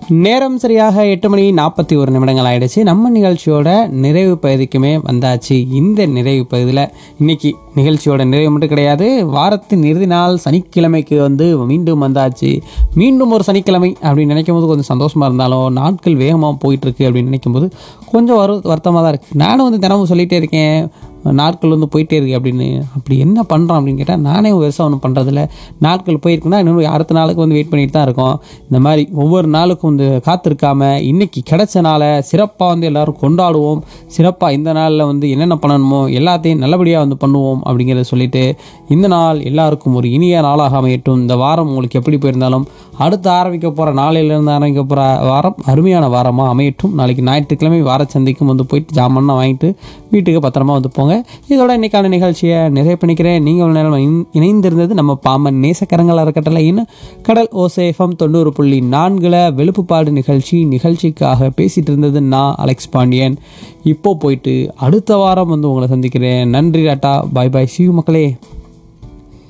நேரம் சரியாக எட்டு மணி நாற்பத்தி ஒரு நிமிடங்கள் ஆயிடுச்சு நம்ம நிகழ்ச்சியோட நிறைவு பகுதிக்குமே வந்தாச்சு இந்த நிறைவு பகுதியில் இன்னைக்கு நிகழ்ச்சியோட நிறைவு மட்டும் கிடையாது வாரத்தின் இறுதி நாள் சனிக்கிழமைக்கு வந்து மீண்டும் வந்தாச்சு மீண்டும் ஒரு சனிக்கிழமை அப்படின்னு நினைக்கும் போது கொஞ்சம் சந்தோஷமாக இருந்தாலும் நாட்கள் வேகமாக போயிட்டு இருக்கு அப்படின்னு நினைக்கும் போது கொஞ்சம் வரு வருத்தமாக தான் இருக்குது நானும் வந்து தினமும் சொல்லிகிட்டே இருக்கேன் நாட்கள் வந்து போயிட்டே இருக்கு அப்படின்னு அப்படி என்ன பண்ணுறோம் அப்படின்னு கேட்டால் நானே பெருசாக ஒன்றும் பண்ணுறதில்ல நாட்கள் போயிருக்குன்னா இன்னும் அடுத்த நாளுக்கு வந்து வெயிட் பண்ணிட்டு தான் இருக்கோம் இந்த மாதிரி ஒவ்வொரு நாளுக்கும் வந்து காத்திருக்காம இன்னைக்கு கிடைச்ச நாளை சிறப்பாக வந்து எல்லாரும் கொண்டாடுவோம் சிறப்பாக இந்த நாளில் வந்து என்னென்ன பண்ணணுமோ எல்லாத்தையும் நல்லபடியாக வந்து பண்ணுவோம் அப்படிங்கிறத சொல்லிட்டு இந்த நாள் எல்லாருக்கும் ஒரு இனிய நாளாக அமையட்டும் இந்த வாரம் உங்களுக்கு எப்படி போயிருந்தாலும் அடுத்து ஆரம்பிக்க போகிற நாளையிலேருந்து ஆரம்பிக்க போகிற வாரம் அருமையான வாரமாக அமையட்டும் நாளைக்கு ஞாயிற்றுக்கிழமை வார சந்தைக்கும் வந்து போயிட்டு ஜாமான்லாம் வாங்கிட்டு வீட்டுக்கு பத்திரமா வந்து போங்க இதோட இன்னைக்கான நிகழ்ச்சியை நிறைவு பண்ணிக்கிறேன் நீங்கள் நேரம் இணை- இணைந்திருந்தது நம்ம பாமன் நேசக்கரங்கள் அறக்கட்டளை இன்னும் கடல் ஓசேஃபம் தொண்ணூறு புள்ளி நான்கில் வெளுப்புப்பாடு நிகழ்ச்சி நிகழ்ச்சிக்காக பேசிட்டு இருந்தது நான் அலெக்ஸ் பாண்டியன் இப்போ போயிட்டு அடுத்த வாரம் வந்து உங்களை சந்திக்கிறேன் நன்றி டாட்டா பாய் பாய் சிவ மக்களே